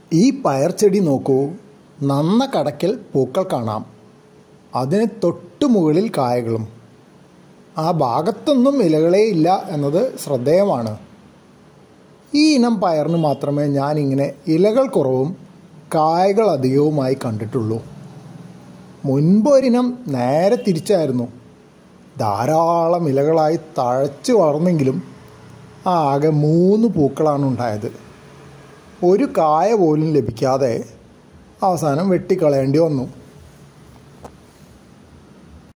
ഈ പയർ ചെടി നോക്കൂ നന്ന കടയ്ക്കൽ പൂക്കൾ കാണാം അതിന് തൊട്ടു മുകളിൽ കായകളും ആ ഭാഗത്തൊന്നും ഇലകളേ ഇല്ല എന്നത് ശ്രദ്ധേയമാണ് ഈ ഇനം പയറിന് മാത്രമേ ഞാനിങ്ങനെ ഇലകൾ കുറവും കായകൾ അധികവുമായി കണ്ടിട്ടുള്ളൂ മുൻപൊരിനം നേരെ തിരിച്ചായിരുന്നു ധാരാളം ഇലകളായി തഴച്ചു വളർന്നെങ്കിലും ആകെ മൂന്ന് പൂക്കളാണ് ഉണ്ടായത് ഒരു കായ പോലും ലഭിക്കാതെ അവസാനം വെട്ടിക്കളയേണ്ടി വന്നു